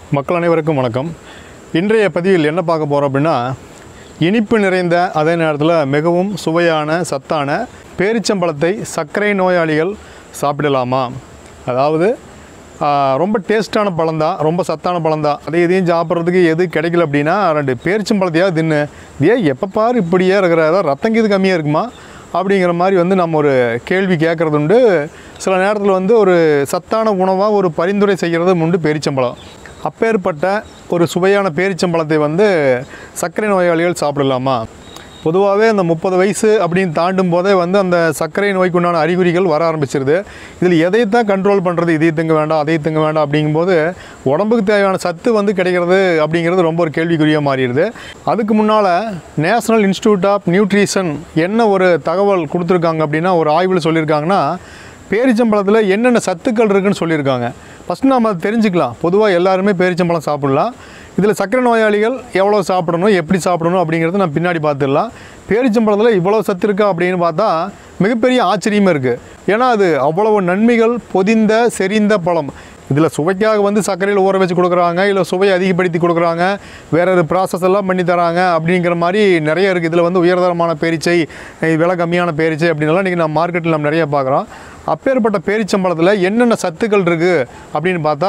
மக்கள் அனைவருக்கும் வணக்கம் இன்றைய பதிவில் என்ன பார்க்க போகிறோம் அப்படின்னா இனிப்பு நிறைந்த அதே நேரத்தில் மிகவும் சுவையான சத்தான பேரிச்சம்பழத்தை சர்க்கரை நோயாளிகள் சாப்பிடலாமா அதாவது ஆ, ரொம்ப டேஸ்ட்டான பழம் தான் ரொம்ப சத்தான பழம் தான் அதை இதையும் சாப்பிட்றதுக்கு எது கிடைக்கல அப்படின்னா ரெண்டு பேரிச்சம்பழத்தையாவது தின்னு ஏன் எப்போ பாரு இப்படியே இருக்கிற ஏதாவது ரத்தம் கீது கம்மியாக இருக்குமா அப்படிங்கிற மாதிரி வந்து நம்ம ஒரு கேள்வி கேட்குறது உண்டு சில நேரத்தில் வந்து ஒரு சத்தான உணவாக ஒரு பரிந்துரை செய்கிறதும் உண்டு பேரிச்சம்பழம் அப்பேற்பட்ட ஒரு சுவையான பேரிச்சம்பழத்தை வந்து சர்க்கரை நோயாளிகள் சாப்பிடலாமா பொதுவாகவே அந்த முப்பது வயசு அப்படின்னு தாண்டும் போதே வந்து அந்த சர்க்கரை நோய்க்கு உண்டான அறிகுறிகள் வர ஆரம்பிச்சிருது இதில் எதைத்தான் கண்ட்ரோல் பண்ணுறது இதை திங்க வேண்டாம் அதை திங்க வேண்டாம் அப்படிங்கும்போது உடம்புக்கு தேவையான சத்து வந்து கிடைக்கிறது அப்படிங்கிறது ரொம்ப ஒரு கேள்விக்குறியாக மாறிடுது அதுக்கு முன்னால் நேஷனல் இன்ஸ்டியூட் ஆஃப் நியூட்ரிஷன் என்ன ஒரு தகவல் கொடுத்துருக்காங்க அப்படின்னா ஒரு ஆய்வில் சொல்லியிருக்காங்கன்னா பேரிச்சம்பழத்தில் என்னென்ன சத்துக்கள் இருக்குன்னு சொல்லியிருக்காங்க ஃபஸ்ட் நம்ம அதை தெரிஞ்சுக்கலாம் பொதுவாக எல்லாருமே பேரிச்சம்பழம் சாப்பிடலாம் இதில் சர்க்கரை நோயாளிகள் எவ்வளோ சாப்பிடணும் எப்படி சாப்பிடணும் அப்படிங்கிறத நம்ம பின்னாடி பார்த்துடலாம் பேரிச்சம்பழத்தில் இவ்வளோ சத்து இருக்கா அப்படின்னு பார்த்தா மிகப்பெரிய ஆச்சரியமாக இருக்குது ஏன்னா அது அவ்வளவு நன்மைகள் பொதிந்த செறிந்த பழம் இதில் சுவைக்காக வந்து சர்க்கரையில் ஊற வச்சு கொடுக்குறாங்க இல்லை சுவையை அதிகப்படுத்தி கொடுக்குறாங்க வேற ஒரு ப்ராசஸ் எல்லாம் பண்ணி தராங்க அப்படிங்கிற மாதிரி நிறைய இருக்குது இதில் வந்து உயர்தரமான பேரிச்சை அஹ் விலை கம்மியான பேரிச்சை அப்படின்லாம் இன்றைக்கி நம்ம மார்க்கெட்டில் நம்ம நிறைய பார்க்குறோம் அப்பேற்பட்ட பேரிச்சம்பழத்தில் என்னென்ன சத்துக்கள் இருக்குது அப்படின்னு பார்த்தா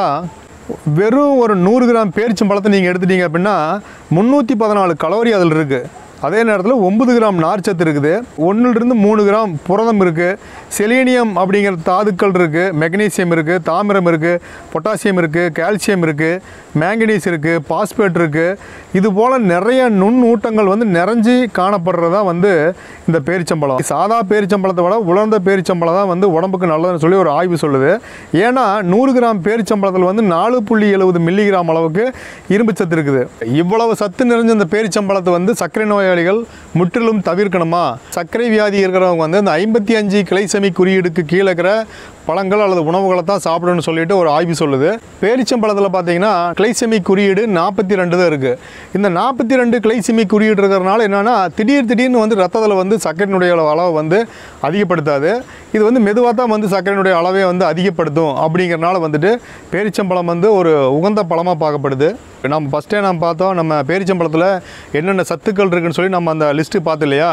வெறும் ஒரு நூறு கிராம் பேரிச்சம்பழத்தை நீங்கள் எடுத்துட்டீங்க அப்படின்னா முந்நூற்றி பதினாலு கலோரி அதில் இருக்குது அதே நேரத்தில் ஒன்பது கிராம் நார்ச்சத்து இருக்குது ஒன்றுலேருந்து மூணு கிராம் புரதம் இருக்குது செலேனியம் அப்படிங்கிற தாதுக்கள் இருக்குது மெக்னீசியம் இருக்குது தாமிரம் இருக்குது பொட்டாசியம் இருக்குது கால்சியம் இருக்குது மேங்கனீஸ் இருக்குது பாஸ்பேட் இருக்குது இது போல் நிறைய நுண்ணூட்டங்கள் வந்து நிறைஞ்சி காணப்படுறதா வந்து இந்த பேரிச்சம்பழம் சாதா பேரிச்சம்பழத்தை விட உலர்ந்த பேரிச்சம்பழம் தான் வந்து உடம்புக்கு நல்லதுன்னு சொல்லி ஒரு ஆய்வு சொல்லுது ஏன்னா நூறு கிராம் பேரிச்சம்பழத்தில் வந்து நாலு புள்ளி எழுபது மில்லிகிராம் அளவுக்கு இரும்பு சத்து இருக்குது இவ்வளவு சத்து நிறைஞ்ச இந்த பேரிச்சம்பழத்தை வந்து சர்க்கரை நோயாளிகள் முற்றிலும் தவிர்க்கணுமா சர்க்கரை வியாதி இருக்கிறவங்க வந்து இந்த ஐம்பத்தி அஞ்சு கிளைசமி குறியீடுக்கு கீழே இருக்கிற பழங்கள் அல்லது உணவுகளை தான் சாப்பிடணும்னு சொல்லிட்டு ஒரு ஆய்வு சொல்லுது பேரிச்சம்பழத்தில் பார்த்தீங்கன்னா கிளைசெமி குறியீடு நாற்பத்தி ரெண்டு தான் இருக்குது இந்த நாற்பத்தி ரெண்டு கிளைசெமி குறியீடு இருக்கிறதுனால என்னென்னா திடீர் திடீர்னு வந்து ரத்தத்தில் வந்து சர்க்கரையினுடைய அளவை வந்து அதிகப்படுத்தாது இது வந்து மெதுவாக தான் வந்து சர்க்கரையினுடைய அளவை வந்து அதிகப்படுத்தும் அப்படிங்கிறனால வந்துட்டு பேரிச்சம்பழம் வந்து ஒரு உகந்த பழமாக பார்க்கப்படுது நம்ம ஃபஸ்ட்டே நம்ம பார்த்தோம் நம்ம பேரிச்சம்பழத்தில் என்னென்ன சத்துக்கள் இருக்குன்னு சொல்லி நம்ம அந்த லிஸ்ட்டு பார்த்து இல்லையா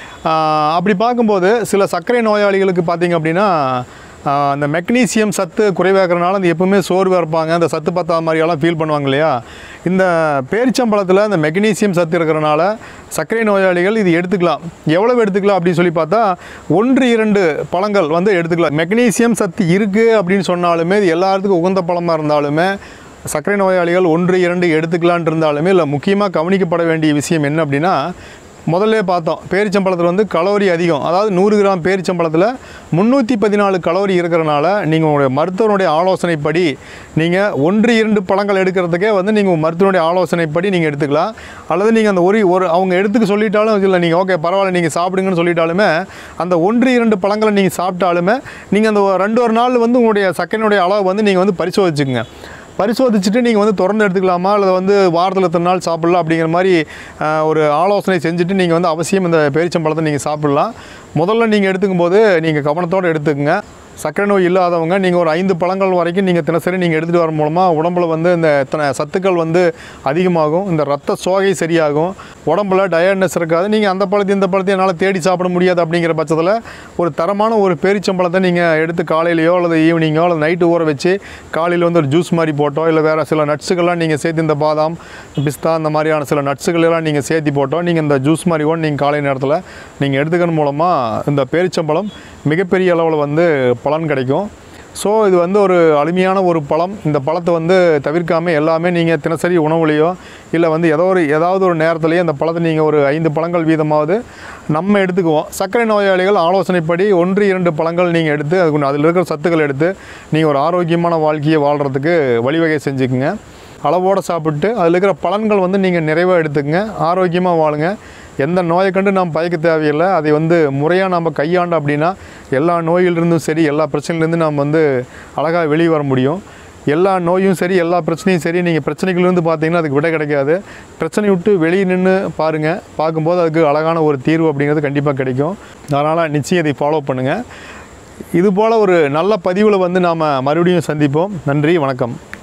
ஆஹ் அப்படி பார்க்கும்போது சில சர்க்கரை நோயாளிகளுக்கு பார்த்தீங்க அப்படின்னா ஆஹ் அந்த மெக்னீசியம் சத்து குறைவாகிறனால அந்த எப்பவுமே சோர்வாக இருப்பாங்க அந்த சத்து பத்தாத மாதிரியெல்லாம் ஃபீல் பண்ணுவாங்க இல்லையா இந்த பேரிச்சம்பழத்தில் அந்த மெக்னீசியம் சத்து இருக்கிறனால சர்க்கரை நோயாளிகள் இது எடுத்துக்கலாம் எவ்வளவு எடுத்துக்கலாம் அப்படின்னு சொல்லி பார்த்தா ஒன்று இரண்டு பழங்கள் வந்து எடுத்துக்கலாம் மெக்னீசியம் சத்து இருக்குது அப்படின்னு சொன்னாலுமே இது எல்லாத்துக்கும் உகந்த பழமாக இருந்தாலுமே சர்க்கரை நோயாளிகள் ஒன்று இரண்டு எடுத்துக்கலான் இருந்தாலுமே இல்லை முக்கியமாக கவனிக்கப்பட வேண்டிய விஷயம் என்ன அப்படின்னா முதல்ல பார்த்தோம் பேரிச்சம்பழத்தில் வந்து கலோரி அதிகம் அதாவது நூறு கிராம் பேரிச்சம்பழத்தில் முந்நூற்றி பதினாலு கலோரி இருக்கிறனால நீங்கள் உங்களுடைய மருத்துவனுடைய ஆலோசனைப்படி நீங்கள் ஒன்று இரண்டு பழங்கள் எடுக்கிறதுக்கே வந்து நீங்கள் மருத்துவனுடைய ஆலோசனைப்படி நீங்கள் எடுத்துக்கலாம் அல்லது நீங்கள் அந்த ஒரு ஒரு அவங்க எடுத்துக்க சொல்லிட்டாலும் இல்லை நீங்கள் ஓகே பரவாயில்ல நீங்கள் சாப்பிடுங்கன்னு சொல்லிட்டாலுமே அந்த ஒன்று இரண்டு பழங்களை நீங்கள் சாப்பிட்டாலுமே நீங்கள் அந்த ஒரு ரெண்டு ஒரு நாள் வந்து உங்களுடைய சர்க்கரையினுடைய அளவு வந்து நீங்கள் வந்து பரிசோதிச்சுக்குங்க பரிசோதிச்சுட்டு நீங்கள் வந்து தொடர்ந்து எடுத்துக்கலாமா அல்லது வந்து வாரத்தில் எத்தனை நாள் சாப்பிடலாம் அப்படிங்கிற மாதிரி ஆஹ், ஒரு ஆலோசனை செஞ்சுட்டு நீங்கள் வந்து அவசியம் இந்த பேரிச்சம்பழத்தை நீங்கள் சாப்பிடலாம் முதல்ல நீங்கள் எடுத்துக்கும் போது நீங்கள் கவனத்தோடு எடுத்துக்கங்க சர்க்கரை நோய் இல்லாதவங்க நீங்கள் ஒரு ஐந்து பழங்கள் வரைக்கும் நீங்கள் தினசரி நீங்கள் எடுத்துகிட்டு வர மூலமாக உடம்புல வந்து இந்த இத்தனை சத்துக்கள் வந்து அதிகமாகும் இந்த ரத்த சோகை சரியாகும் உடம்புல டயர்ட்னஸ் இருக்காது நீங்கள் அந்த பழத்தையும் இந்த பழத்தையும் என்னால் தேடி சாப்பிட முடியாது அப்படிங்கிற பட்சத்தில் ஒரு தரமான ஒரு பேரிச்சம்பழத்தை நீங்கள் எடுத்து காலையிலையோ அல்லது ஈவினிங்கோ அல்லது நைட்டு ஊற வச்சு காலையில் வந்து ஒரு ஜூஸ் மாதிரி போட்டோ இல்லை வேறு சில நட்ஸுகள்லாம் நீங்கள் சேர்த்து இந்த பாதாம் பிஸ்தா இந்த மாதிரியான சில நட்ஸுகள் எல்லாம் நீங்கள் சேர்த்து போட்டோ நீங்கள் இந்த ஜூஸ் மாதிரி கூட நீங்கள் காலை நேரத்தில் நீங்கள் எடுத்துக்கிறது மூலமாக இந்த பேரிச்சம்பழம் மிகப்பெரிய அளவில் வந்து பலன் கிடைக்கும் ஸோ இது வந்து ஒரு அருமையான ஒரு பழம் இந்த பழத்தை வந்து தவிர்க்காமல் எல்லாமே நீங்கள் தினசரி உணவுலையோ இல்லை வந்து ஏதோ ஒரு ஏதாவது ஒரு நேரத்துலையோ இந்த பழத்தை நீங்கள் ஒரு ஐந்து பழங்கள் வீதமாவது நம்ம எடுத்துக்குவோம் சர்க்கரை நோயாளிகள் ஆலோசனைப்படி ஒன்று இரண்டு பழங்கள் நீங்கள் எடுத்து அதுக்கு அதில் இருக்கிற சத்துக்கள் எடுத்து நீங்கள் ஒரு ஆரோக்கியமான வாழ்க்கையை வாழ்கிறதுக்கு வழிவகை செஞ்சுக்குங்க அளவோடு சாப்பிட்டு அதில் இருக்கிற பலன்கள் வந்து நீங்கள் நிறைவாக எடுத்துக்கங்க ஆரோக்கியமாக வாழுங்க எந்த நோயை கண்டு நாம் பயக்க தேவையில்லை அதை வந்து முறையாக நம்ம கையாண்டோம் அப்படின்னா எல்லா நோயிலிருந்தும் சரி எல்லா பிரச்சனையிலேருந்து நாம் வந்து அழகாக வெளியே வர முடியும் எல்லா நோயும் சரி எல்லா பிரச்சனையும் சரி நீங்கள் பிரச்சனைகளிலிருந்து பார்த்தீங்கன்னா அதுக்கு விடை கிடைக்காது பிரச்சனை விட்டு வெளியே நின்று பாருங்கள் பார்க்கும்போது அதுக்கு அழகான ஒரு தீர்வு அப்படிங்கிறது கண்டிப்பாக கிடைக்கும் அதனால் நிச்சயம் இதை ஃபாலோ பண்ணுங்கள் இது போல் ஒரு நல்ல பதிவில் வந்து நாம் மறுபடியும் சந்திப்போம் நன்றி வணக்கம்